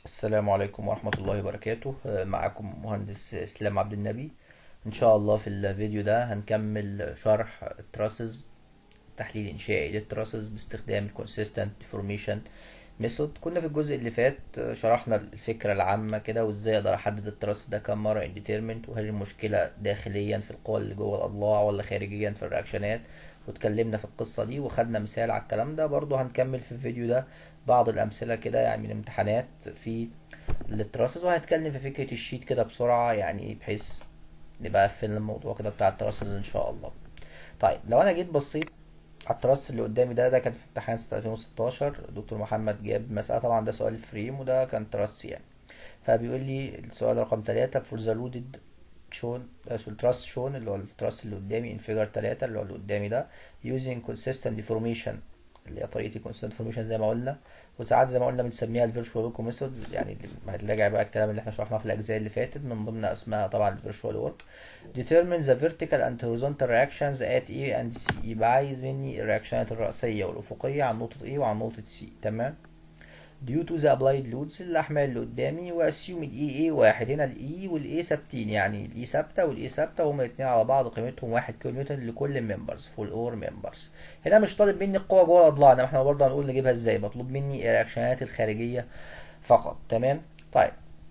السلام عليكم ورحمة الله وبركاته آه، معكم مهندس إسلام عبد النبي إن شاء الله في الفيديو ده هنكمل شرح التراسز تحليل إنشائي للتراسز باستخدام ال Consistent Deformation Method كنا في الجزء اللي فات آه، شرحنا الفكرة العامة كده وإزاي أقدر أحدد التراس ده كم مرة indeterminate وهل المشكلة داخليا في القوى اللي جوه الأضلاع ولا خارجيا في الرياكشنات واتكلمنا في القصة دي وخدنا مثال على الكلام ده برضو هنكمل في الفيديو ده بعض الأمثلة كده يعني من امتحانات في التراسز وهنتكلم في فكرة الشيت كده بسرعة يعني بحيث نبقى قفلنا الموضوع كده بتاع التراسز إن شاء الله طيب لو أنا جيت بصيت على التراس اللي قدامي ده ده كان في امتحان سنة 2016 دكتور محمد جاب مسألة طبعا ده سؤال فريم وده كان تراس يعني فبيقول لي السؤال رقم تلاتة فور ذا لودد شون التراس شون اللي هو التراس اللي قدامي انفيجر تلاتة اللي هو اللي قدامي ده using consistent deformation اللي هي طريقة consistent deformation زي ما قلنا وساعات زي ما قلنا بنسميها الفيرشوال ورك ميثود يعني اللي هتراجع بقى الكلام اللي احنا شرحناه في الاجزاء اللي فاتت من ضمن اسمها طبعا الفيرشوال ورك determine the vertical and horizontal reactions at E and C يبقى عايز مني الرياكشنات الرأسية والأفقية عن نقطة E وعن نقطة C تمام due to the applied loads الأحمال اللي قدامي وأسيوم ال E A واحد هنا ال E وال A ثابتين يعني ال E ثابتة وال A ثابتة وهما الاتنين على بعض قيمتهم واحد كيلو نيوتن لكل members full or members هنا مش طالب مني القوة جوه الأضلاع انما احنا برضه هنقول نجيبها ازاي مطلوب مني الرياكشنات الخارجية فقط تمام طيب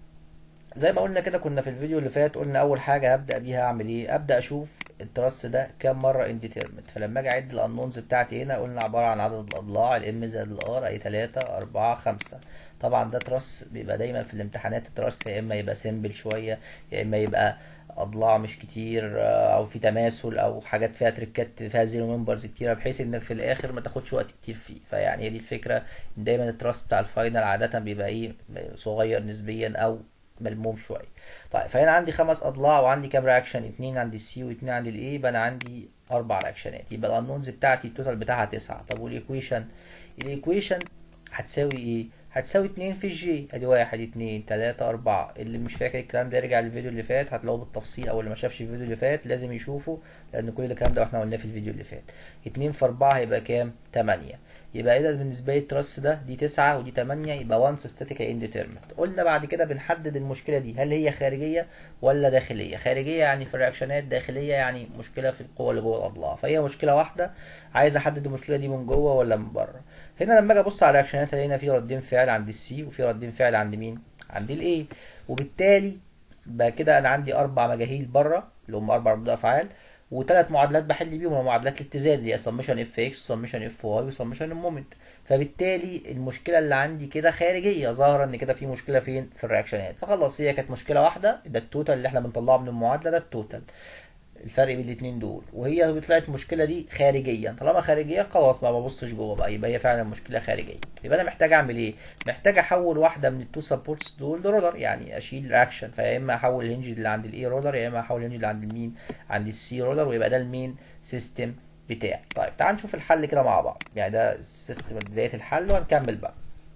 زي ما قلنا كده كنا في الفيديو اللي فات قلنا اول حاجه هبدا بيها اعمل ايه ابدا اشوف التراس ده كام مره انديترمنت فلما اجي اعد الانونز بتاعتي هنا قلنا عباره عن عدد الاضلاع الام زائد الار اي 3 4 5 طبعا ده تراس بيبقى دايما في الامتحانات التراس يا اما يبقى سيمبل شويه يا اما يبقى اضلاع مش كتير آه، او في تماثل او حاجات فيها تريكات فيها زيرو ممبرز كتيره بحيث انك في الاخر ما تاخدش وقت كتير فيه فيعني هي دي الفكره ان دايما التراس بتاع الفاينل عاده بيبقى ايه صغير نسبيا او ملموم شويه طيب فهنا عندي خمس اضلاع وعندي كام رياكشن اتنين عند السي واتنين عند الاي يبقى انا عندي اربع رياكشنات يبقى الانونز بتاعتي التوتال بتاعها تسعة طب والايكويشن الايكويشن هتساوي ايه هتساوي اتنين في الجي ادي واحد اتنين تلاتة اربعة اللي مش فاكر الكلام ده يرجع للفيديو اللي فات هتلاقوه بالتفصيل او اللي ما شافش الفيديو اللي فات لازم يشوفه لان كل الكلام ده احنا قلناه في الفيديو اللي فات اتنين في اربعة هيبقى كام تمانية يبقى ايه ده بالنسبة لي التراس ده دي تسعة ودي تمانية يبقى وانس ستاتيكال انديترمنت قلنا بعد كده بنحدد المشكلة دي هل هي خارجية ولا داخلية خارجية يعني في الرياكشنات داخلية يعني مشكلة في القوة اللي جوه الأضلاع فهي مشكلة واحدة عايز احدد المشكلة دي من جوه ولا من بره هنا لما اجي ابص على الرياكشنات هنا في ردين فعل عند السي وفي ردين فعل عند مين عند الاي وبالتالي بقى كده انا عندي اربع مجاهيل بره اللي هم اربع ردود افعال وثلاث معادلات بحل بيهم هم معادلات الاتزان اللي هي سمشن اف اكس سمشن اف واي وسمشن المومنت فبالتالي المشكله اللي عندي كده خارجيه ظاهره ان كده في مشكله فين في الرياكشنات فخلاص هي كانت مشكله واحده ده التوتال اللي احنا بنطلعه من المعادله ده التوتال الفرق بين الاتنين دول وهي طلعت المشكله دي خارجيا طالما خارجيه خلاص ما ببصش جوه بقى يبقى هي فعلا مشكله خارجيه يبقى انا محتاج اعمل ايه محتاج احول واحده من التو سبورتس دول لرولر يعني اشيل رياكشن فيا اما احول الهنج اللي عند الاي رولر يا اما احول الهنج اللي عند المين عند السي رولر ويبقى ده المين سيستم بتاعي طيب تعال نشوف الحل كده مع بعض يعني ده السيستم بدايه الحل وهنكمل بقى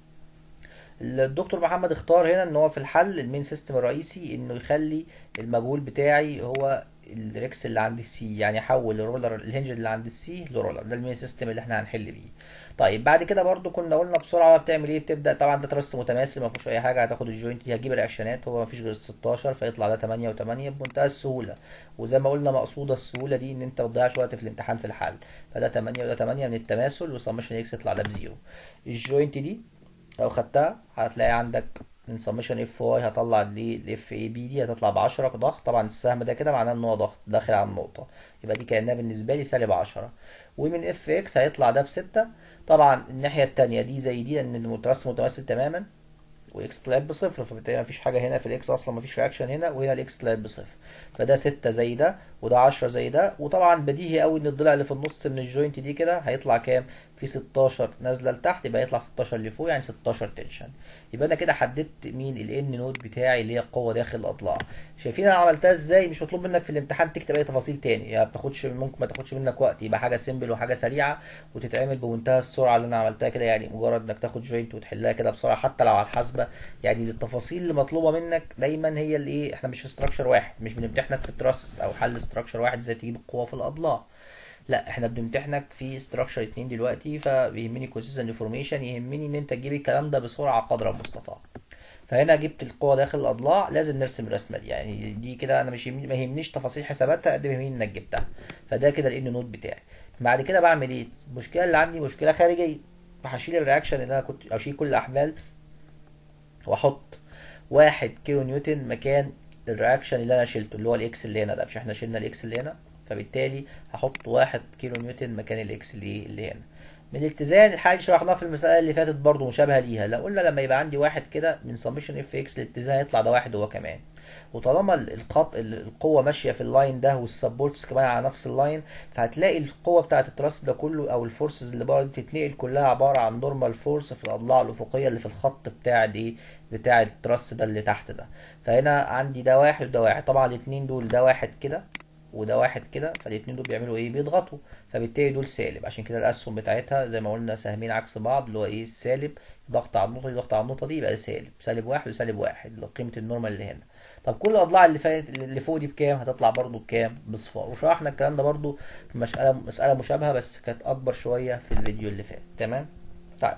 الدكتور محمد اختار هنا ان هو في الحل المين سيستم الرئيسي انه يخلي المجهول بتاعي هو الريكس اللي عند السي يعني احول الرولر الهنج اللي عند السي لرولر ده المين سيستم اللي احنا هنحل بيه طيب بعد كده برضو كنا قلنا بسرعه بتعمل ايه بتبدا طبعا ده ترس متماثل ما فيهوش اي حاجه هتاخد الجوينت دي هتجيب الرياكشنات هو ما فيش غير 16 فيطلع ده 8 و8 بمنتهى السهوله وزي ما قلنا مقصوده السهوله دي ان انت ما تضيعش وقت في الامتحان في الحل فده 8 وده 8 من التماثل وسمشن اكس يطلع ده بزيرو الجوينت دي لو خدتها هتلاقي عندك من سمشن اف واي هطلع دي الاف اي بي دي هتطلع ب 10 ضغط طبعا السهم ده كده معناه ان هو ضغط داخل على النقطه يبقى دي كانها بالنسبه لي سالب 10 ومن اف اكس هيطلع ده بستة طبعا الناحيه التانية دي زي دي لان المترسم متماثل تماما واكس طلعت بصفر فبالتالي مفيش حاجه هنا في الاكس اصلا مفيش رياكشن هنا وهنا الاكس طلعت بصفر فده ستة زي ده وده عشرة زي ده وطبعا بديهي قوي ان الضلع اللي في النص من الجوينت دي كده هيطلع كام في 16 نازله لتحت يبقى يطلع 16 لفوق يعني 16 تنشن يبقى انا كده حددت مين الان نود بتاعي اللي هي القوه داخل الاضلاع شايفين انا عملتها ازاي مش مطلوب منك في الامتحان تكتب اي تفاصيل تاني يعني بتاخدش ممكن ما تاخدش منك وقت يبقى حاجه سيمبل وحاجه سريعه وتتعمل بمنتهى السرعه اللي انا عملتها كده يعني مجرد انك تاخد جوينت وتحلها كده بسرعه حتى لو على الحاسبه يعني التفاصيل اللي مطلوبه منك دايما هي اللي ايه احنا مش في ستراكشر واحد مش بنمتحنك في التراسس او حل ستراكشر واحد ازاي تجيب القوه في الاضلاع لا احنا بنمتحنك في ستراكشر اتنين دلوقتي فبيهمني كونسيستنت انفورميشن يهمني ان انت تجيب الكلام ده بسرعه قدر المستطاع فهنا جبت القوة داخل الأضلاع لازم نرسم الرسمة دي يعني دي كده أنا مش يهمني- ما يهمنيش تفاصيل حساباتها قد ما يهمني إنك جبتها فده كده الإن نوت بتاعي بعد كده بعمل إيه؟ المشكلة اللي عندي مشكلة خارجية هشيل الرياكشن اللي أنا كنت أشيل كل الأحمال واحط واحد كيلو نيوتن مكان الرياكشن اللي انا شلته اللي هو الاكس اللي هنا ده مش احنا شلنا الاكس اللي هنا فبالتالي هحط واحد كيلو نيوتن مكان الاكس اللي اللي هنا من الاتزان الحاجه اللي شرحناها في المساله اللي فاتت برضو مشابهه ليها لو قلنا لما يبقى عندي واحد كده من سمشن اف اكس الاتزان يطلع ده واحد هو كمان وطالما ال- الخط ال- القوه ماشيه في اللاين ده والسبورتس كمان على نفس اللاين فهتلاقي القوه بتاعه التراس ده كله او الفورسز اللي بره دي بتتنقل كلها عباره عن نورمال فورس في الاضلاع الافقيه اللي في الخط بتاع الايه بتاع التراس ده اللي تحت ده فهنا عندي ده واحد وده واحد طبعا الاتنين دول ده واحد كده وده واحد كده فالاتنين دول بيعملوا ايه بيضغطوا فبالتالي دول سالب عشان كده الاسهم بتاعتها زي ما قلنا سهمين عكس بعض اللي هو ايه السالب ضغط على النقطه دي ضغط على النقطه دي يبقى ده سالب سالب واحد وسالب واحد اللي هو قيمه النورمال اللي هنا طب كل الاضلاع اللي فاتت اللي فوق دي بكام هتطلع برضو بكام بصفار وشرحنا الكلام ده برضو في مساله مساله مشابهه بس كانت اكبر شويه في الفيديو اللي فات تمام طيب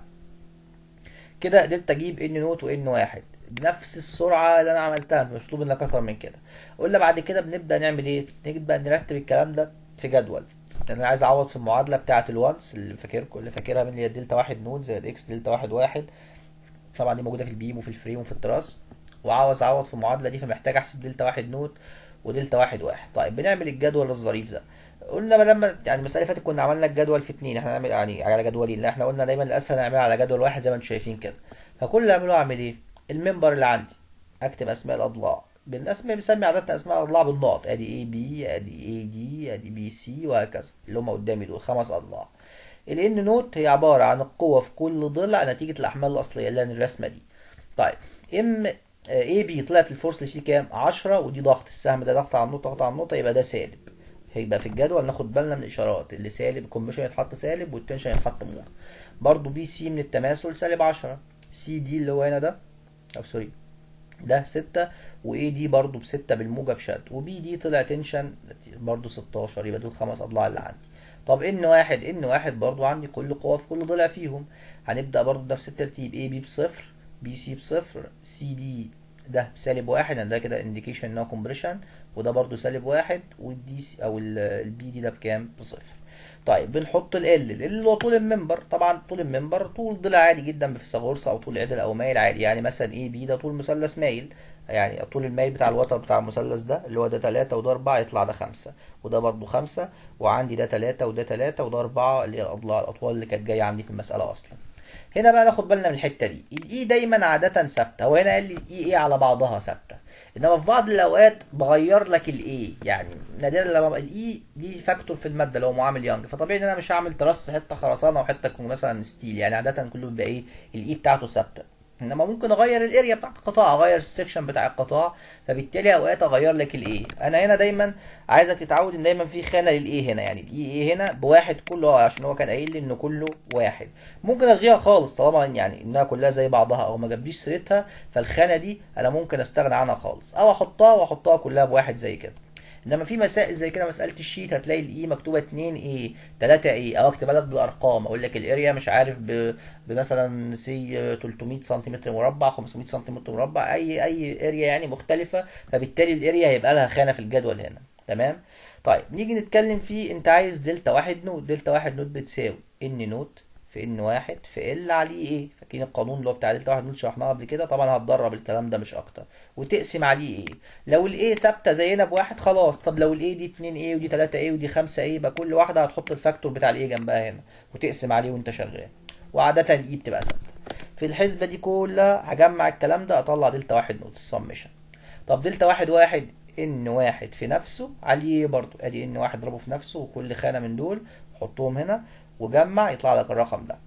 كده قدرت اجيب ان نوت وان واحد بنفس السرعه اللي انا عملتها مش مطلوب منك اكتر من كده قلنا بعد كده بنبدا نعمل ايه نبدا نرتب الكلام ده في جدول انا عايز اعوض في المعادله بتاعه الوانس اللي فاكركم اللي فاكرها من اللي هي دلتا واحد نوت زائد اكس دلتا واحد واحد طبعا دي موجوده في البيم وفي الفريم وفي التراس وعاوز اعوض في المعادله دي فمحتاج احسب دلتا واحد نوت ودلتا واحد واحد طيب بنعمل الجدول الظريف ده قلنا ما لما يعني المساله اللي فاتت كنا عملنا الجدول في اتنين احنا نعمل يعني على جدولين لا احنا قلنا دايما الاسهل نعملها على جدول واحد زي ما انتم شايفين كده فكل اللي اعمله اعمل ايه الممبر اللي عندي اكتب اسماء الاضلاع بالاسماء بنسمي عادة اسماء الاضلاع بالنقط ادي اي بي ادي اي دي ادي بي سي وهكذا اللي هم قدامي دول خمس اضلاع الان نوت هي عباره عن القوه في كل ضلع نتيجه الاحمال الاصليه اللي هي الرسمه دي طيب ام اي بي طلعت الفورس اللي فيه كام 10 ودي ضغط السهم ده ضغط على النقطه ضغط على النقطه يبقى ده سالب هيبقى في الجدول ناخد بالنا من الاشارات اللي سالب الكومبريشن يتحط سالب والتنشن يتحط موجب برضو بي سي من التماثل سالب 10 سي دي اللي هو هنا ده او سوري ده ستة واي دي برضو بستة بالموجب شد وبي دي طلع تنشن برضو 16 يبقى دول خمس اضلاع اللي عندي طب ان واحد ان واحد برضو عندي كل قوة في كل ضلع فيهم هنبدأ برضو بنفس الترتيب اي بي بصفر بي سي بصفر سي دي ده سالب واحد يعني ده كده انديكيشن ان هو كومبريشن وده برضو سالب واحد والدي سي او البي دي ده بكام بصفر طيب بنحط ال ال ال اللي هو طول الممبر طبعا طول الممبر طول ضلع عادي جدا بفيثاغورس او طول عدل او مايل عادي يعني مثلا اي بي ده طول مثلث مايل يعني طول المايل بتاع الوتر بتاع المثلث ده اللي هو ده 3 وده 4 يطلع ده 5 وده برضو 5 وعندي ده 3 وده 3 وده 4 اللي هي الاضلاع الاطوال اللي كانت جايه عندي في المساله اصلا هنا بقى ناخد بالنا من الحته دي الاي دايما عاده ثابته هو هنا قال لي الاي ايه على بعضها ثابته انما في بعض الاوقات بغير لك الاي يعني نادرا لما الاي دي فاكتور في الماده اللي هو معامل يانج فطبيعي ان انا مش هعمل ترص حته خرسانه وحته تكون مثلا ستيل يعني عاده كله بيبقى ايه الاي بتاعته ثابته انما ممكن اغير الاريا بتاعت القطاع اغير السكشن بتاع القطاع فبالتالي اوقات اغير لك الايه انا هنا دايما عايزك تتعود ان دايما في خانه للايه هنا يعني الاي ايه هنا بواحد كله عشان هو كان قايل لي انه كله واحد ممكن الغيها خالص طالما يعني انها كلها زي بعضها او ما جابليش سيرتها فالخانه دي انا ممكن استغنى عنها خالص او احطها واحطها كلها بواحد زي كده انما في مسائل زي كده مساله الشيت هتلاقي الاي مكتوبه 2 ايه 3 ايه او اكتبها لك بالارقام اقول لك الاريا مش عارف ب... بمثلا سي 300 سنتيمتر مربع 500 سنتيمتر مربع اي اي اريا يعني مختلفه فبالتالي الاريا هيبقى لها خانه في الجدول هنا تمام طيب نيجي نتكلم في انت عايز دلتا واحد نوت دلتا واحد نوت بتساوي ان نوت في ان واحد في ال عليه ايه فاكرين القانون اللي هو بتاع دلتا واحد نوت شرحناه قبل كده طبعا هتدرب الكلام ده مش اكتر وتقسم عليه ايه لو الايه ثابته زينا بواحد خلاص طب لو الايه دي 2 ايه ودي 3 ايه ودي 5 ايه يبقى كل واحده هتحط الفاكتور بتاع الايه جنبها هنا وتقسم عليه وانت شغال وعاده الاي بتبقى ثابته في الحسبه دي كلها هجمع الكلام ده اطلع دلتا واحد نوت السمشن طب دلتا واحد واحد ان واحد في نفسه عليه برضو ادي ان واحد اضربه في نفسه وكل خانه من دول حطهم هنا وجمع يطلع لك الرقم ده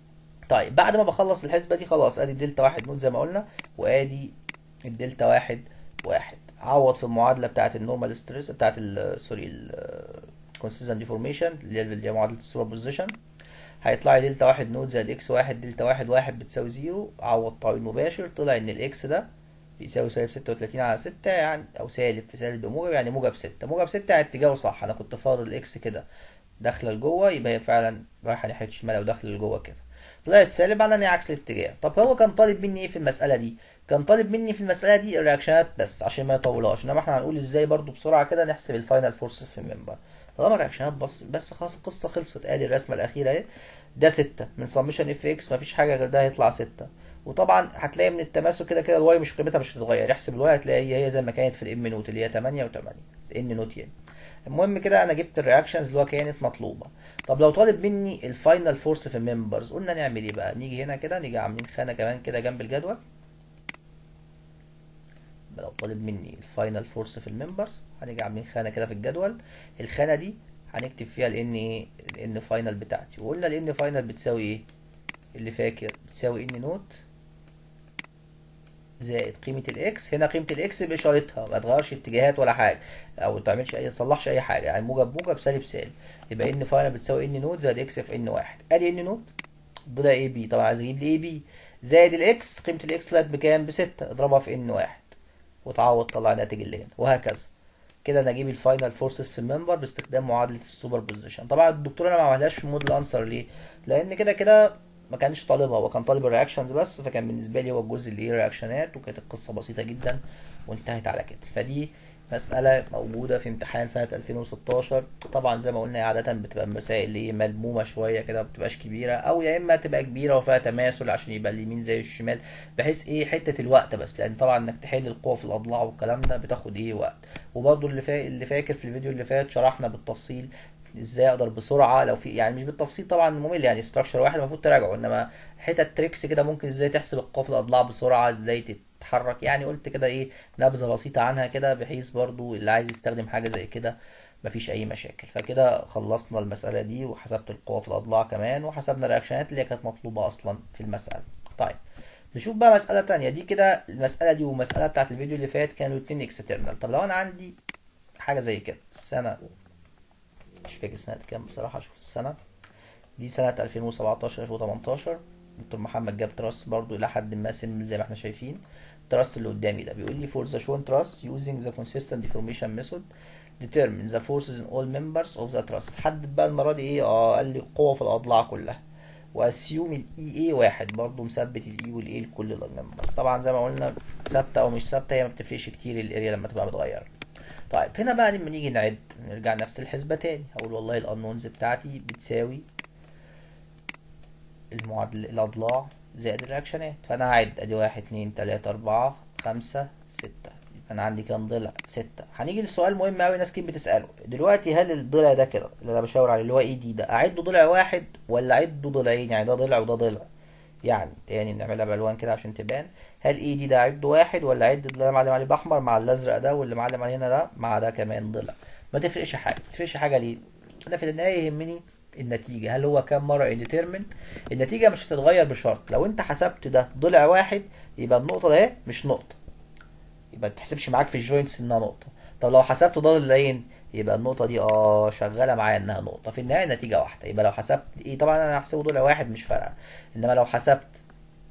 طيب بعد ما بخلص الحسبه دي خلاص ادي الدلتا واحد نوت زي ما قلنا وادي الدلتا واحد واحد عوض في المعادله بتاعه النورمال ستريس بتاعه ال سوري الكونسيستنت ديفورميشن اللي هي معادله السوبر بوزيشن هيطلع لي دلتا واحد نوت زائد اكس واحد دلتا واحد واحد بتساوي زيرو عوض تعويض مباشر طلع ان الاكس ده بيساوي سالب ستة وتلاتين على ستة يعني أو سالب في سالب بموجب يعني موجب ستة موجب ستة يعني اتجاهه صح أنا كنت فاضل الإكس كده داخلة لجوه يبقى هي فعلا رايحة ناحية الشمال أو داخلة لجوه كده طلعت سالب معناه ان هي عكس الاتجاه طب هو كان طالب مني ايه في المساله دي كان طالب مني في المساله دي الرياكشنات بس عشان ما يطولهاش انما احنا هنقول ازاي برضو بسرعه كده نحسب الفاينل فورس في الممبر طالما الرياكشنات بس بس خلاص القصه خلصت ادي الرسمه الاخيره اهي ده 6 من سمشن اف اكس مفيش حاجه غير ده هيطلع 6 وطبعا هتلاقي من التماسك كده كده الواي مش قيمتها مش هتتغير احسب الواي هتلاقي هي هي زي ما كانت في الام نوت اللي هي 8 و8 ان نوت يعني المهم كده انا جبت الرياكشنز اللي هو كانت مطلوبه طب لو طالب مني الفاينل فورس في الممبرز قلنا نعمل ايه بقى نيجي هنا كده نيجي عاملين خانه كمان كده جنب الجدول لو طالب مني الفاينل فورس في الممبرز هنيجي عاملين خانه كده في الجدول الخانه دي هنكتب فيها الان ايه الان فاينل بتاعتي وقلنا الان فاينل بتساوي ايه اللي فاكر بتساوي ان نوت زائد قيمة الاكس هنا قيمة الاكس بإشارتها ما تغيرش اتجاهات ولا حاجة أو ما تعملش أي تصلحش أي حاجة يعني موجب موجب سالب سالب يبقى ان فاينل بتساوي ان نوت زائد اكس في ان واحد أدي ان نوت ضلع اي بي طبعا عايز أجيب لي اي بي زائد الاكس قيمة الاكس طلعت بكام؟ بستة اضربها في ان واحد وتعوض طلع الناتج اللي هنا وهكذا كده انا اجيب الفاينل فورسز في الممبر باستخدام معادله السوبر بوزيشن طبعا الدكتور انا ما عملهاش في موديل انسر ليه لان كده كده ما كانش طالبها هو كان طالب الرياكشنز بس فكان بالنسبه لي هو الجزء اللي ايه رياكشنات وكانت القصه بسيطه جدا وانتهت على كده فدي مسألة موجودة في امتحان سنة 2016 طبعا زي ما قلنا عادة بتبقى مسائل اللي هي ملمومة شوية كده ما بتبقاش كبيرة أو يا إما تبقى كبيرة وفيها تماثل عشان يبقى اليمين زي الشمال بحيث إيه حتة الوقت بس لأن طبعا إنك تحل القوة في الأضلاع والكلام ده بتاخد إيه وقت وبرضه اللي فا... اللي فاكر في الفيديو اللي فات شرحنا بالتفصيل ازاي اقدر بسرعه لو في يعني مش بالتفصيل طبعا ممل يعني ستراكشر واحد المفروض تراجعه انما حتت تريكس كده ممكن ازاي تحسب القوه في الاضلاع بسرعه ازاي تتحرك يعني قلت كده ايه نبذه بسيطه عنها كده بحيث برضو اللي عايز يستخدم حاجه زي كده مفيش اي مشاكل فكده خلصنا المساله دي وحسبت القوه في الاضلاع كمان وحسبنا الرياكشنات اللي هي كانت مطلوبه اصلا في المساله طيب نشوف بقى مسألة تانية دي كده المسألة دي والمسألة بتاعت الفيديو اللي فات كانوا الاتنين اكسترنال طب لو انا عندي حاجة زي كده السنة مش فاكر سنة كام بصراحة اشوف السنة دي سنة 2017 2018 دكتور محمد جاب تراس برضو إلى حد ما سم زي ما احنا شايفين التراس اللي قدامي ده بيقول لي for the shown truss using the consistent deformation method determine the forces in all members of the truss حدد بقى المرة دي ايه اه قال لي القوة في الأضلاع كلها واسيوم الاي اي واحد برضو مثبت الاي والاي لكل الممبرز طبعا زي ما قلنا ثابتة او مش ثابتة هي ما بتفرقش كتير الاريا لما تبقى متغيرة طيب هنا بقى لما نيجي نعد نرجع نفس الحسبة تاني هقول والله الانونز بتاعتي بتساوي المعادلة الأضلاع زائد الرياكشنات فأنا هعد أدي واحد اتنين تلاتة أربعة خمسة ستة أنا عندي كام ضلع؟ ستة هنيجي للسؤال مهم أوي ناس كتير بتسأله دلوقتي هل الضلع ده كده اللي أنا بشاور عليه اللي هو إيه دي ده أعده ضلع واحد ولا أعده ضلعين يعني ده ضلع وده ضلع؟ يعني تاني نعملها بألوان كده عشان تبان هل اي دي ده اعده واحد ولا اعد اللي انا معلم عليه باحمر مع الازرق ده واللي معلم عليه هنا ده مع ده كمان ضلع ما تفرقش حاجه ما تفرقش حاجه ليه انا في النهايه يهمني النتيجه هل هو كام مره انديترمنت النتيجه مش هتتغير بشرط لو انت حسبت ده ضلع واحد يبقى النقطه ده مش نقطه يبقى ما تحسبش معاك في الجوينتس انها نقطه طب لو حسبت ده ضلعين يبقى النقطه دي اه شغاله معايا انها نقطه في النهايه النتيجه واحده يبقى لو حسبت ايه طبعا انا هحسبه ضلع واحد مش فارقه انما لو حسبت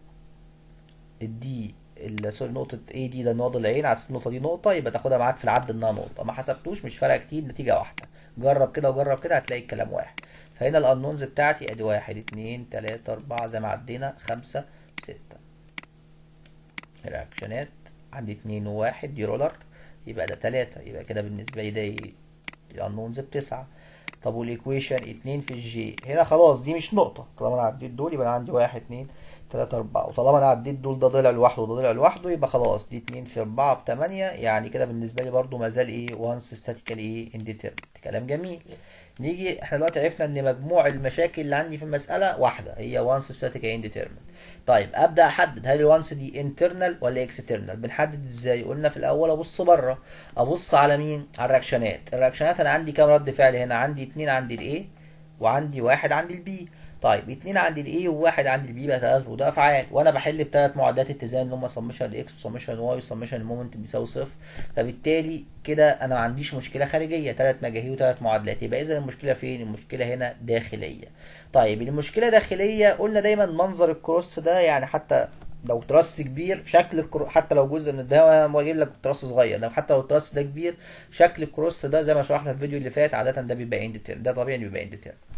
الدي سوري نقطة A دي ده نقطة العين على النقطة دي نقطة يبقى تاخدها معاك في العد انها نقطة ما حسبتوش مش فارقة كتير نتيجة واحدة جرب كده وجرب كده هتلاقي الكلام واحد فهنا الانونز بتاعتي ادي واحد اتنين تلاتة اربعة زي ما عدينا خمسة ستة الرياكشنات عندي اتنين وواحد دي رولر يبقى ده تلاتة يبقى كده بالنسبة لي ده الانونز بتسعة طب والايكويشن اتنين في الجي هنا خلاص دي مش نقطة طالما انا عديت دول يبقى انا عندي واحد اتنين تلاتة أربعة وطالما أنا عديت دول ده ضلع لوحده وده ضلع لوحده يبقى خلاص دي اتنين في أربعة بتمانية يعني كده بالنسبة لي برضو مازال إيه وانس ستاتيكال إيه انديترمنت كلام جميل نيجي احنا دلوقتي عرفنا ان مجموع المشاكل اللي عندي في المسألة واحدة هي وانس ستاتيكال انديترمنت طيب ابدا احدد هل الوانس دي انترنال ولا اكسترنال بنحدد ازاي قلنا في الاول ابص بره ابص على مين على الرياكشنات الرياكشنات انا عندي كام رد فعل هنا عندي اتنين عندي الاي وعندي واحد عندي البي طيب اتنين عند الاي وواحد عند البي بقى تلات وده افعال وانا بحل بثلاث معادلات اتزان اللي هم سمشن الاكس وسمشن الواي وسمشن المومنت بيساوي صفر فبالتالي كده انا ما عنديش مشكله خارجيه ثلاث مجاهيل وثلاث معادلات يبقى اذا المشكله فين المشكله هنا داخليه طيب المشكله داخليه قلنا دايما منظر الكروس ده يعني حتى لو تراس كبير شكل الكرو... حتى لو جزء من ده بجيب لك تراس صغير لو حتى لو التراس ده كبير شكل الكروس ده زي ما شرحنا في الفيديو اللي فات عاده ده بيبقى اندتر ده طبيعي بيبقى اندتر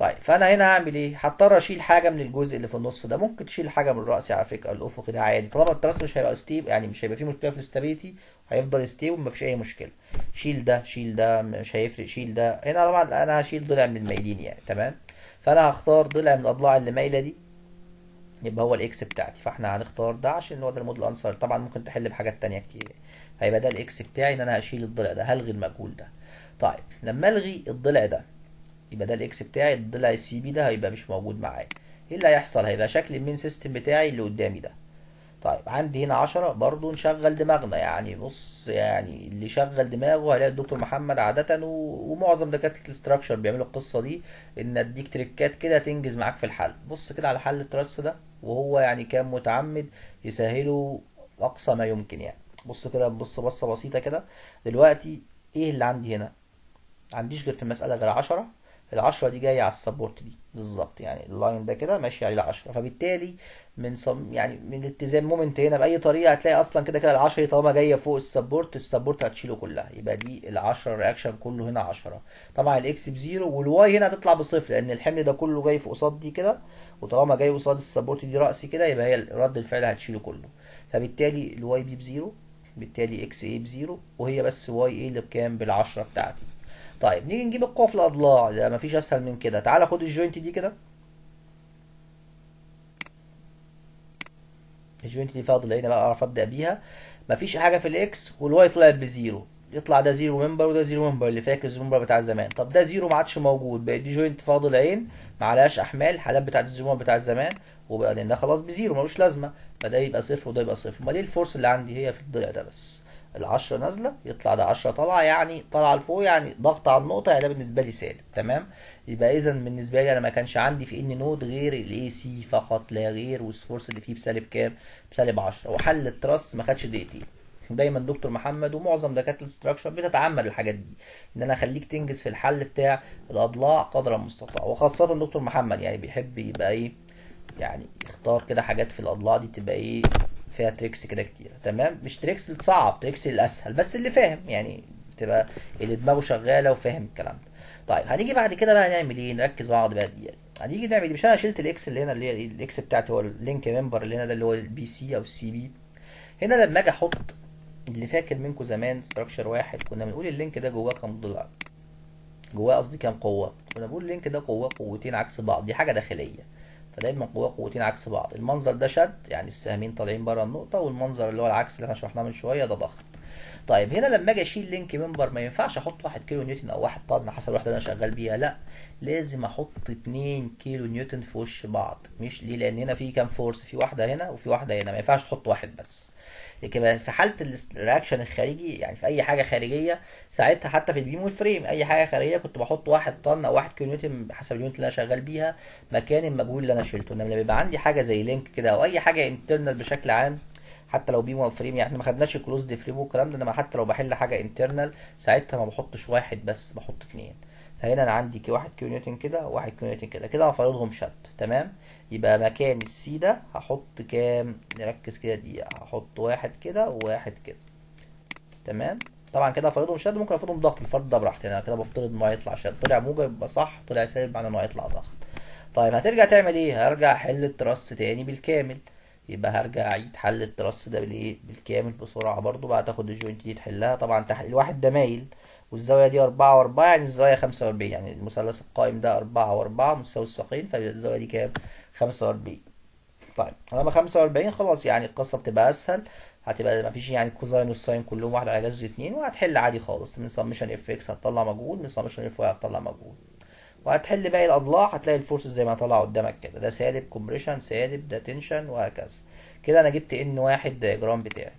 طيب فانا هنا هعمل ايه هضطر اشيل حاجه من الجزء اللي في النص ده ممكن تشيل حاجه من الراس على فكره الافقي ده عادي طالما التراس مش هيبقى ستيب يعني مش هيبقى فيه مشكله في الاستابيليتي هيفضل ستيبل مفيش اي مشكله شيل ده شيل ده مش هيفرق شيل ده هنا طبعا انا هشيل ضلع من المايلين يعني تمام فانا هختار ضلع من الاضلاع اللي مايله دي يبقى هو الاكس بتاعتي فاحنا هنختار ده عشان هو ده الموديل انسر طبعا ممكن تحل بحاجات تانية كتير فيبقى ده الاكس بتاعي ان انا هشيل الضلع ده هلغي المجهول ده طيب لما الغي الضلع ده يبقى ده الاكس بتاعي الضلع السي بي ده هيبقى مش موجود معايا ايه اللي هيحصل هيبقى شكل المين سيستم بتاعي اللي قدامي ده طيب عندي هنا عشرة برضو نشغل دماغنا يعني بص يعني اللي شغل دماغه هيلاقي الدكتور محمد عادة و- ومعظم دكاترة الاستراكشر بيعملوا القصة دي ان اديك تريكات كده تنجز معاك في الحل بص كده على حل الترس ده وهو يعني كان متعمد يسهله اقصى ما يمكن يعني بص كده بص بصة بسيطة كده دلوقتي ايه اللي عندي هنا عنديش غير في المسألة غير عشرة العشرة دي جاية على السبورت دي بالظبط يعني اللاين ده كده ماشي عليه العشرة فبالتالي من صم يعني من اتزان مومنت هنا بأي طريقة هتلاقي أصلا كده كده العشرة دي طالما جاية فوق السبورت السبورت هتشيله كلها يبقى دي العشرة الرياكشن كله هنا عشرة طبعا الإكس بزيرو والواي هنا هتطلع بصفر لأن الحمل ده كله جاي في قصاد دي كده وطالما جاي قصاد السبورت دي رأسي كده يبقى هي رد الفعل هتشيله كله فبالتالي الواي بي بزيرو بالتالي اكس اي بزيرو وهي بس واي اي اللي بكام بالعشرة بتاعتي طيب نيجي نجيب القوة في الأضلاع ده مفيش أسهل من كده تعالى خد الجوينت دي كده الجوينت دي فيها ضلعين بقى أعرف أبدأ بيها مفيش حاجة في الإكس والواي طلعت بزيرو يطلع ده زيرو ممبر وده زيرو ممبر اللي فاكر الزيرو ممبر بتاع زمان طب ده زيرو ما عادش موجود بقت دي جوينت فيها ضلعين ما عليهاش أحمال حالات بتاعت الزيرو ممبر بتاع زمان وبعدين ده خلاص بزيرو ملوش لازمة فده يبقى صفر وده يبقى صفر امال ايه الفورس اللي عندي هي في الضلع ده بس العشرة نازلة يطلع ده عشرة طالعة يعني طالعة لفوق يعني ضغط على النقطة يعني ده بالنسبة لي سالب تمام يبقى إذا بالنسبة لي أنا ما كانش عندي في إن نود غير الإي سي فقط لا غير والفورس اللي فيه بسالب كام؟ بسالب عشرة وحل التراس ما خدش دقيقتين دايما دكتور محمد ومعظم دكاتره الاستراكشر بتتعمد الحاجات دي ان انا اخليك تنجز في الحل بتاع الاضلاع قدر المستطاع وخاصه دكتور محمد يعني بيحب يبقى ايه يعني يختار كده حاجات في الاضلاع دي تبقى ايه فيها تريكس كده كتير تمام مش تريكس الصعب تريكس الاسهل بس اللي فاهم يعني تبقى اللي دماغه شغاله وفاهم الكلام ده طيب هنيجي بعد كده بقى نعمل ايه نركز مع بعض بقى دي هنيجي نعمل ايه مش انا شلت الاكس اللي هنا اللي هي الاكس بتاعتي هو اللينك ممبر اللي هنا ده اللي هو البي سي او السي بي هنا لما اجي احط اللي فاكر منكم زمان ستراكشر واحد كنا بنقول اللينك ده جواه كام ضلع جواه قصدي كام قوه كنا بنقول اللينك ده جواه قوتين عكس بعض دي حاجه داخليه فدايما جواه قوتين عكس بعض المنظر ده شد يعني السهمين طالعين بره النقطه والمنظر اللي هو العكس اللي احنا شرحناه من شويه ده ضغط طيب هنا لما اجي اشيل لينك ممبر ما ينفعش احط 1 كيلو نيوتن او 1 طن حسب الوحده اللي انا شغال بيها لا لازم احط 2 كيلو نيوتن في وش بعض مش ليه لان هنا في كام فورس في واحده هنا وفي واحده هنا ما ينفعش تحط واحد بس لكن في حاله الرياكشن الخارجي يعني في اي حاجه خارجيه ساعتها حتى في البيم والفريم اي حاجه خارجيه كنت بحط واحد طن او واحد كيلو نيوتن حسب اليونت اللي انا شغال بيها مكان المجهول اللي انا شلته انما لما يبقى عندي حاجه زي لينك كده او اي حاجه انترنال بشكل عام حتى لو بيم او فريم يعني احنا ما خدناش الكلوزد فريم والكلام ده انما حتى لو بحل حاجه انترنال ساعتها ما بحطش واحد بس بحط اتنين فهنا انا عندي كي واحد كيلو نيوتن كده وواحد كيلو نيوتن كده كده هفرضهم شد تمام يبقى مكان السي ده هحط كام نركز كده دقيقة هحط واحد كده وواحد كده تمام طبعا كده هفرضهم شد ممكن افرضهم ضغط الفرض ده براحتي انا كده بفترض انه هيطلع شد طلع موجب يبقى صح طلع سالب معناه انه هيطلع ضغط طيب هترجع تعمل ايه هرجع احل التراس تاني بالكامل يبقى هرجع اعيد حل التراس ده بالايه بالكامل بسرعه برضو بعد تاخد الجوينت دي تحلها طبعا تحليل الواحد ده مايل والزاويه دي أربعة وأربعة يعني الزاويه خمسة وأربعين يعني المثلث القائم ده أربعة وأربعة مستوي الساقين فيبقى الزاويه دي كام خمسة وأربعين طيب طالما خمسة وأربعين خلاص يعني القصة بتبقى أسهل هتبقى مفيش يعني الكوزاين والساين كلهم واحد على جذر اتنين وهتحل عادي خالص من سمشن اف اكس هتطلع مجهول من سمشن اف واي هتطلع مجهول وهتحل باقي الأضلاع هتلاقي الفورسز زي ما طلع قدامك كده ده سالب كومبريشن سالب ده تنشن وهكذا كده أنا جبت ان واحد دياجرام بتاعي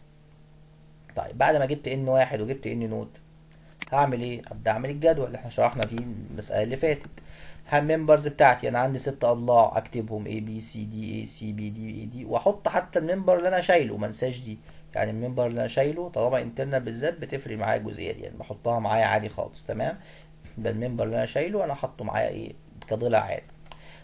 طيب بعد ما جبت ان واحد وجبت ان نوت هعمل ايه؟ ابدا اعمل الجدول اللي احنا شرحنا فيه المسألة اللي فاتت الممبرز بتاعتي انا عندي ست اضلاع اكتبهم A B C D A C B D A D واحط حتى الممبر اللي انا شايله ما انساش دي يعني الممبر اللي انا شايله طالما انترنال بالذات بتفرق معايا الجزئيه دي يعني بحطها معايا عادي خالص تمام يبقى الممبر اللي انا شايله انا حاطه معايا ايه كضلع عادي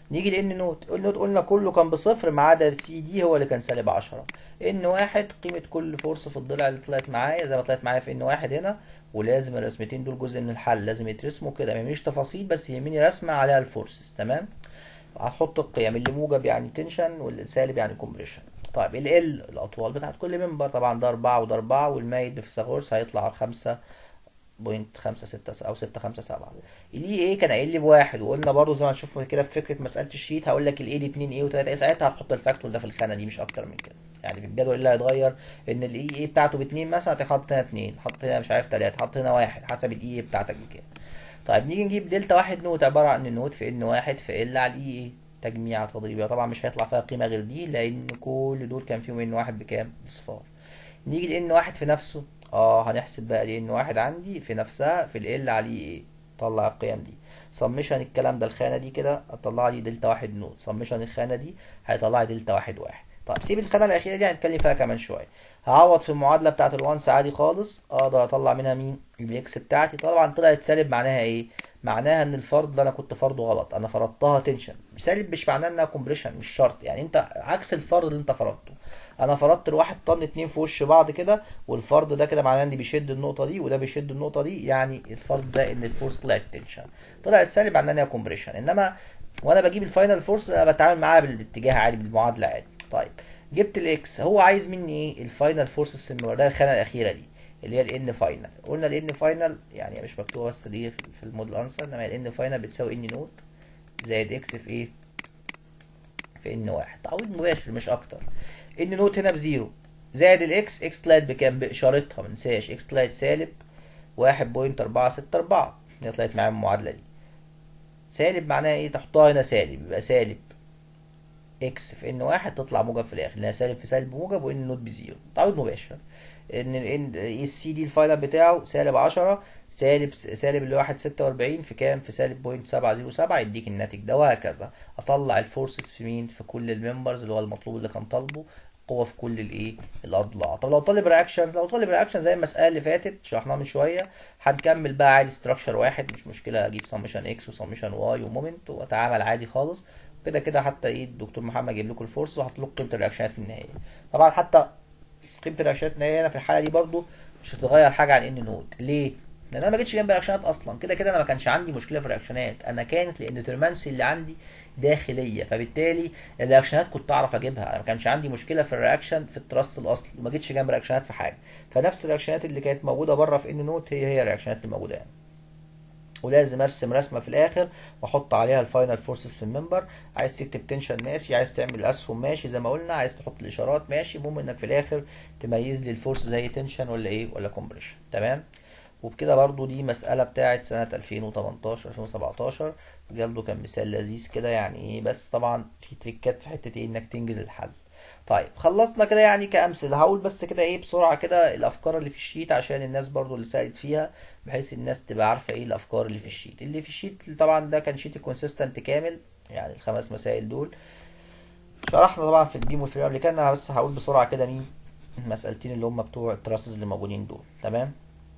نيجي لان نوت النوت قلنا كله كان بصفر ما عدا سي دي هو اللي كان سالب 10 ان واحد قيمه كل فورس في الضلع اللي طلعت معايا زي ما طلعت معايا في ان واحد هنا ولازم الرسمتين دول جزء من الحل لازم يترسموا كده ما يهمنيش تفاصيل بس يهمني رسمه عليها الفورسز تمام هتحط القيم اللي موجب يعني تنشن والسالب يعني كومبريشن طيب ال ال الاطوال بتاعت كل منبر طبعا ده 4 وده 4 والمايل بفيثاغورس هيطلع 5 بوينت خمسة ستة أو ستة خمسة سبعة الإي إيه كان قايل لي بواحد وقلنا برضه زي ما هنشوف كده في فكرة مسألة الشيت هقول لك الإي دي 2 إيه و3 إيه ساعتها هتحط الفاكتور ده في الخانة دي مش أكتر من كده يعني في الجدول اللي هيتغير إن الإي إيه بتاعته باتنين مثلا هتحط هنا اتنين حط هنا مش عارف تلاتة حط هنا واحد حسب الإي إيه بتاعتك بكام طيب نيجي نجيب دلتا واحد نوت عبارة عن النوت في إن واحد في إل على الإي إيه تجميع تضريبية طبعا مش هيطلع فيها قيمة غير دي لأن كل دول كان فيهم إن واحد بكام؟ بصفار نيجي لإن واحد في نفسه اه هنحسب بقى لان واحد عندي في نفسها في ال عليه ايه طلع القيم دي سمشن الكلام ده الخانه دي كده هتطلع لي دلتا واحد نوت سمشن الخانه دي هيطلع لي دلتا واحد واحد طيب سيب الخانه الاخيره دي هنتكلم فيها كمان شويه هعوض في المعادله بتاعه الوانس عادي خالص اقدر اطلع منها مين الاكس بتاعتي طبعا طلعت سالب معناها ايه معناها ان الفرض اللي انا كنت فرضه غلط انا فرضتها تنشن سالب مش معناه انها كومبريشن مش شرط يعني انت عكس الفرض اللي انت فرضته انا فرضت الواحد طن اتنين في وش بعض كده والفرض ده كده معناه ان بيشد النقطه دي وده بيشد النقطه دي يعني الفرض ده ان الفورس طلعت تنشن طلعت سالب معناه ان هي كومبريشن انما وانا بجيب الفاينل فورس انا بتعامل معاها بالاتجاه عادي بالمعادله عادي طيب جبت الاكس هو عايز مني ايه الفاينل فورس في ده الخانه الاخيره دي اللي هي الان فاينل قلنا الان فاينل يعني مش مكتوبه بس دي في الموديل انسر انما الان فاينل بتساوي ان نوت زائد اكس في ايه في ان واحد تعويض مباشر مش اكتر ان نوت هنا بزيرو زائد الاكس اكس طلعت بكام باشارتها منساش اكس طلعت سالب واحد بوينت اربعة ستة اربعة هي طلعت معايا المعادلة دي سالب معناها ايه تحطها هنا سالب يبقى سالب اكس في ان واحد تطلع موجب في الاخر لانها سالب في سالب موجب وان نوت بزيرو تعويض مباشر ان ان السي دي الفاينل بتاعه سالب عشرة سالب سالب اللي واحد ستة وأربعين في كام في سالب بوينت سبعة زيرو سبعة يديك الناتج ده وهكذا اطلع الفورسز في مين في كل الممبرز اللي هو المطلوب اللي كان طالبه قوة في كل الايه الاضلاع طب لو طالب رياكشنز لو طالب رياكشن زي المسألة اللي فاتت شرحناها من شوية هنكمل بقى عادي ستراكشر واحد مش مشكلة اجيب سمشن اكس وسمشن واي ومومنت واتعامل عادي خالص كده كده حتى ايه الدكتور محمد جايب لكم الفورس وحط لكم قيمة الرياكشنات النهائية طبعا حتى قيمة الرياكشنات النهائية هنا في الحالة دي برضو مش هتغير حاجة عن ان نوت ليه؟ لان انا ما جيتش جنب رياكشنات اصلا كده كده انا ما كانش عندي مشكله في الرياكشنات انا كانت الاندترمانسي اللي عندي داخليه فبالتالي الرياكشنات كنت اعرف اجيبها انا ما كانش عندي مشكله في الرياكشن في الترس الاصلي وما جيتش جنب رياكشنات في حاجه فنفس الرياكشنات اللي كانت موجوده بره في ان نوت هي هي الرياكشنات اللي موجوده يعني ولازم ارسم رسمه في الاخر واحط عليها الفاينل فورسز في الممبر عايز تكتب تنشن ماشي عايز تعمل اسهم ماشي زي ما قلنا عايز تحط الاشارات ماشي المهم انك في الاخر تميز لي الفورس زي تنشن ولا ايه ولا كومبريشن تمام وبكده برضو دي مسألة بتاعت سنة 2018 2017 برضو كان مثال لذيذ كده يعني ايه بس طبعا في تريكات في حتة ايه انك تنجز الحل طيب خلصنا كده يعني كأمثلة هقول بس كده ايه بسرعة كده الأفكار اللي في الشيت عشان الناس برضو اللي سألت فيها بحيث الناس تبقى عارفة ايه الأفكار اللي في الشيت اللي في الشيت طبعا ده كان شيت كونسيستنت كامل يعني الخمس مسائل دول شرحنا طبعا في البيم والفريم قبل كده انا بس هقول بسرعة كده مين المسألتين اللي هم بتوع التراسز اللي موجودين دول تمام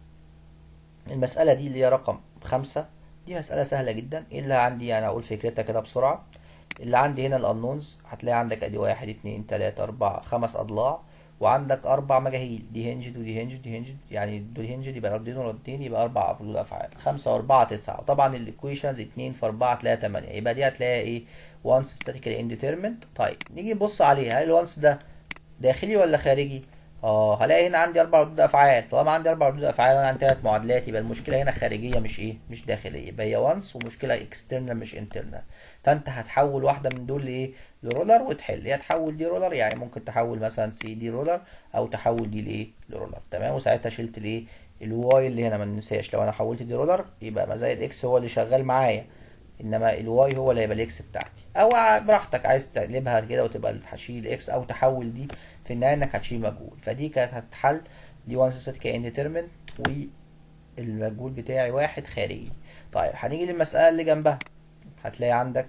المسألة دي اللي هي رقم خمسة دي مسألة سهلة جدا ايه اللي عندي يعني اقول فكرتها كده بسرعة اللي عندي هنا الانونز هتلاقي عندك ادي واحد اتنين تلاتة اربعة خمس اضلاع وعندك اربع مجاهيل دي هنجد ودي هنجد دي هنجد يعني دول هنجد يبقى ردين وردين يبقى اربع ردود افعال خمسة واربعة تسعة وطبعا الايكويشنز اتنين في اربعة تلاقي تمانية يبقى دي هتلاقي ايه وانس statically indeterminate طيب نيجي نبص عليها هل الوانس ده داخلي ولا خارجي اه هلاقي هنا عندي اربع ردود افعال طالما عندي اربع ردود افعال انا عندي ثلاث معادلات يبقى المشكله هنا خارجيه مش ايه مش داخليه يبقى هي وانس ومشكله اكسترنال مش انترنال فانت هتحول واحده من دول لايه لرولر وتحل يا تحول دي رولر يعني ممكن تحول مثلا سي دي رولر او تحول دي لايه لرولر تمام وساعتها شلت الايه الواي اللي هنا ما ننساش لو انا حولت دي رولر يبقى ما زائد اكس هو اللي شغال معايا انما الواي هو اللي هيبقى الاكس بتاعتي او براحتك عايز تقلبها كده وتبقى هشيل اكس او تحول دي في النهايه انك هتشيل مجهول فدي كانت هتتحل دي وان ستاتيك انديترمنت والمجهول بتاعي واحد خارجي طيب هنيجي للمساله اللي جنبها هتلاقي عندك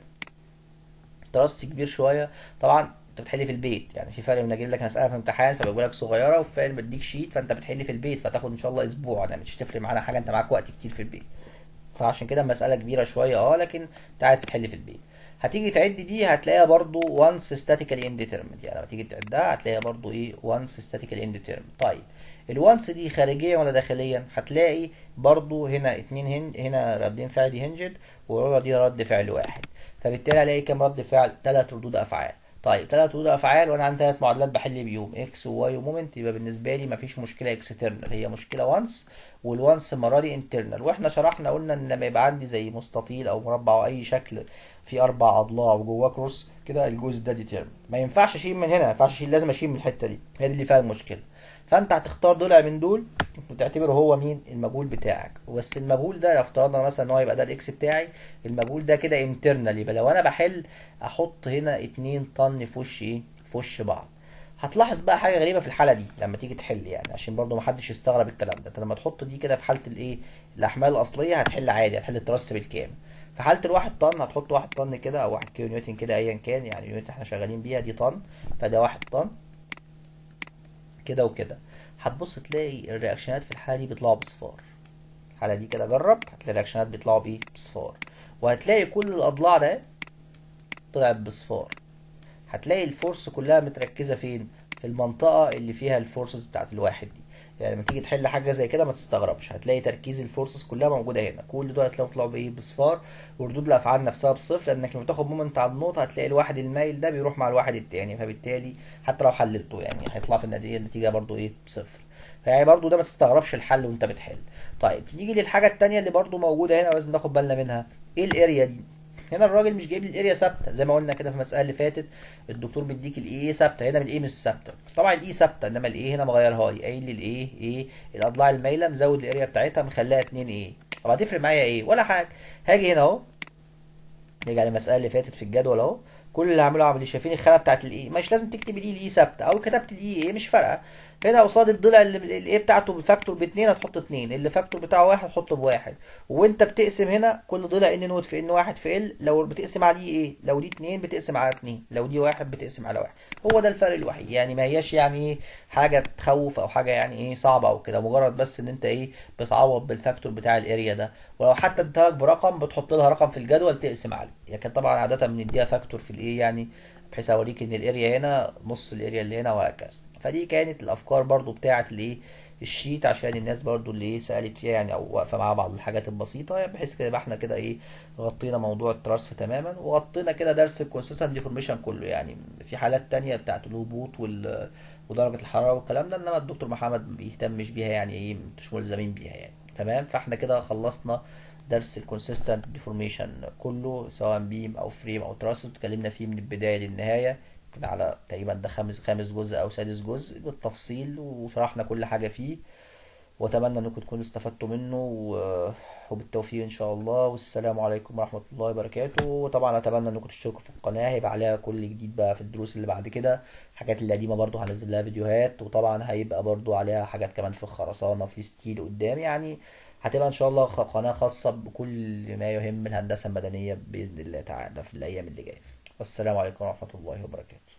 ترس كبير شويه طبعا انت بتحل في البيت يعني في فرق من اجيب لك مساله في امتحان فبقول لك صغيره وفي فرق بديك شيت فانت بتحل في البيت فتاخد ان شاء الله اسبوع ده مش تفرق معانا حاجه انت معاك وقت كتير في البيت فعشان كده المساله كبيره شويه اه لكن انت قاعد تحل في البيت هتيجي تعد دي هتلاقيها برضو once statically indeterminate يعني لما تيجي تعدها هتلاقيها برضو ايه once statically indeterminate طيب الوانس دي خارجيا ولا داخليا هتلاقي برضو هنا اتنين هن... هنا ردين فعل دي هنجد والرابعه دي رد فعل واحد فبالتالي هلاقي كام رد فعل ثلاث ردود افعال طيب ثلاث ردود افعال وانا عندي ثلاث معادلات بحل بيهم اكس وواي ومومنت يبقى بالنسبه لي مفيش مشكله اكسترنال هي مشكله وانس والوانس المره دي انترنال واحنا شرحنا قلنا ان لما يبقى عندي زي مستطيل او مربع او اي شكل في اربع اضلاع وجواه كروس كده الجزء ده ديترمن ما ينفعش اشيل من هنا ما ينفعش اشيل لازم اشيل من الحته دي هي دي اللي فيها المشكله فانت هتختار ضلع من دول وتعتبره هو مين المجهول بتاعك بس المجهول ده افترضنا مثلا ان هو يبقى ده الاكس بتاعي المجهول ده كده انترنال يبقى لو انا بحل احط هنا اتنين طن في وش ايه في وش بعض هتلاحظ بقى حاجه غريبه في الحاله دي لما تيجي تحل يعني عشان برضو محدش يستغرب الكلام ده انت لما تحط دي كده في حاله الايه الاحمال الاصليه هتحل عادي هتحل الترس بالكامل في حاله الواحد طن هتحط واحد طن كده او واحد كيلو نيوتن كده ايا كان يعني اليونت احنا شغالين بيها دي طن فده واحد طن كده وكده هتبص تلاقي الرياكشنات في الحاله دي بيطلعوا بصفار الحاله دي كده جرب هتلاقي الرياكشنات بيطلعوا بايه بصفار وهتلاقي كل الاضلاع ده طلعت بصفار هتلاقي الفورس كلها متركزه فين في المنطقه اللي فيها الفورسز بتاعت الواحد دي يعني لما تيجي تحل حاجه زي كده ما تستغربش هتلاقي تركيز الفورسز كلها موجوده هنا كل دول هتلاقيهم طلعوا بايه بصفار وردود الافعال نفسها بصفر لانك لما تاخد مومنت على النقطه هتلاقي الواحد المايل ده بيروح مع الواحد التاني فبالتالي حتى لو حللته يعني هيطلع في النتيجه النتيجه برضو ايه بصفر فيعني برضو ده ما تستغربش الحل وانت بتحل طيب نيجي للحاجه التانيه اللي برضو موجوده هنا ولازم ناخد بالنا منها ايه الاريا دي هنا الراجل مش جايب لي الاريا ثابته زي ما قلنا كده في المساله اللي فاتت الدكتور بيديك الاي ثابته هنا الاي مش ثابته طبعا الاي ثابته انما الاي هنا مغيرها لي قايل لي الايه ايه الاضلاع المايله مزود الاريا بتاعتها مخليها 2 ايه طب هتفرق معايا ايه ولا حاجه هاجي هنا اهو نرجع للمساله اللي فاتت في الجدول اهو كل اللي هعمله اعمل شايفين الخانه بتاعت الاي مش لازم تكتب الاي الاي ثابته او كتبت الاي ايه مش فارقه هنا قصاد الضلع اللي الايه بتاعته بفاكتور باتنين هتحط اتنين اللي فاكتور بتاعه واحد حطه بواحد وانت بتقسم هنا كل ضلع ان نوت في ان واحد في ال لو بتقسم على دي ايه لو دي اتنين بتقسم على اتنين لو دي واحد بتقسم على واحد هو ده الفرق الوحيد يعني ما هياش يعني ايه حاجه تخوف او حاجه يعني ايه صعبه او كده مجرد بس ان انت ايه بتعوض بالفاكتور بتاع الاريا ده ولو حتى اديتها لك برقم بتحط لها رقم في الجدول تقسم عليه لكن يعني طبعا عاده بنديها فاكتور في الايه يعني بحيث اوريك ان الاريا هنا نص الاريا اللي هنا وهكذا فدي كانت الافكار برضو بتاعه الايه الشيت عشان الناس برضو اللي ايه سالت فيها يعني او واقفه معاها بعض الحاجات البسيطه يعني بحيث كده يبقى احنا كده ايه غطينا موضوع الترس تماما وغطينا كده درس الكونسيستنت ديفورميشن كله يعني في حالات تانية بتاعت الهبوط وال ودرجه الحراره والكلام ده انما الدكتور محمد ما بيهتمش بيها يعني ايه مش ملزمين بيها يعني تمام فاحنا كده خلصنا درس الكونسيستنت ديفورميشن كله سواء بيم او فريم او تراسس اتكلمنا فيه من البدايه للنهايه كده على تقريبا ده خامس خامس جزء او سادس جزء بالتفصيل وشرحنا كل حاجه فيه واتمنى انكم تكونوا استفدتوا منه وبالتوفيق ان شاء الله والسلام عليكم ورحمه الله وبركاته وطبعا اتمنى انكم تشتركوا في القناه هيبقى عليها كل جديد بقى في الدروس اللي بعد كده الحاجات اللي قديمه برضو هنزل لها فيديوهات وطبعا هيبقى برضو عليها حاجات كمان في الخرسانه في الستيل قدام يعني هتبقى ان شاء الله قناه خاصه بكل ما يهم الهندسه المدنيه باذن الله تعالى في الايام اللي جايه والسلام عليكم ورحمه الله وبركاته